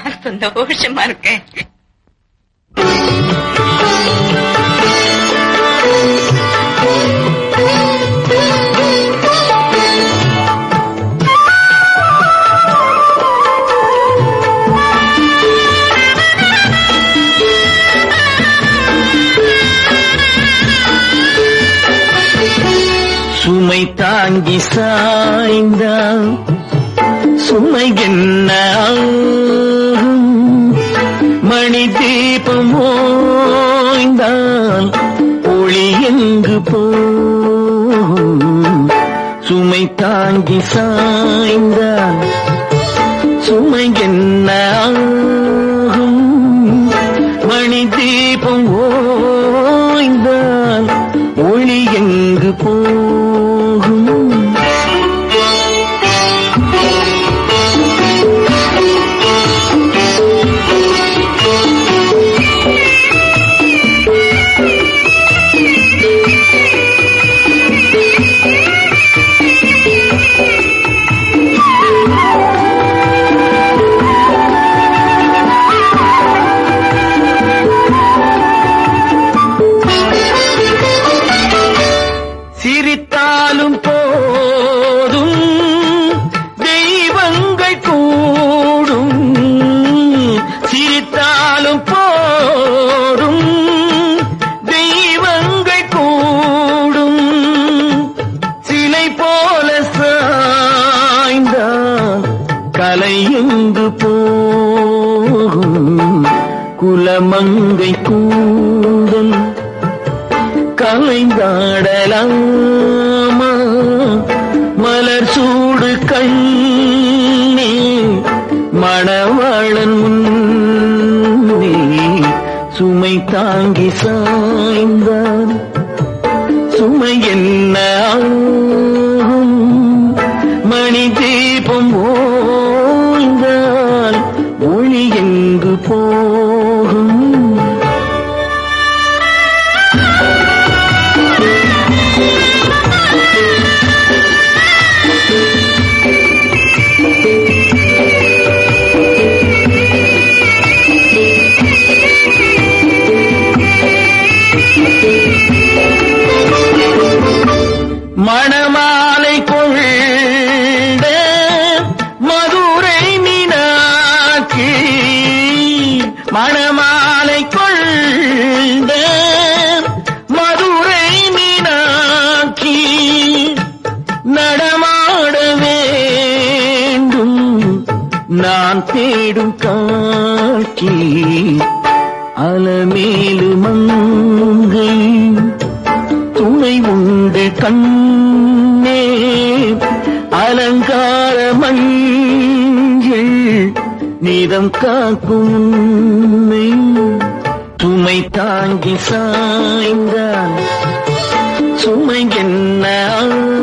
நான் சந்தோஷமா இருக்கேன் சுமை தாங்கி சாய்ந்தால் சுமை என்ன ஆகும்? மணி தீபம் ஓய்ந்தால் ஒளி எங்கு போகும் சுமை தாங்கி சாய்ந்தால் சுமை என்ன ஆகும்? மணி தீபம் ஓய்ந்தால் ஒளி எங்கு போகும் சிரித்தாலும் போதும் தெய்வங்கள் கூடும் சிரித்தாலும் போதும் தெய்வங்கள் கூடும் சிலை போல சாய்ந்தால் கலை எங்கு போகும் குலமங்கை கூடும் கலைந்தாடலாமா மலர் சூடு கண்ணே மணவாளன் முன்னே சுமை தாங்கி சாய்ந்தான் சுமை என்ன ஆகும்? மணி தீபம் ஓய்ந்தால் ஒளி எங்கு போகும் மணமாலை கொண்ட மதுரை மீனாட்சி மணமாலை கொண்ட மதுரை மீனாட்சி நடமாட வேண்டும் நான் தேடும் காட்சி அலமேலு மங்கை துணை உண்டு கண்ணே அலங்கார மஞ்சள் நிறம் காக்கும் உன்னை சுமை தாங்கி சாய்ந்தால் சுமை என்ன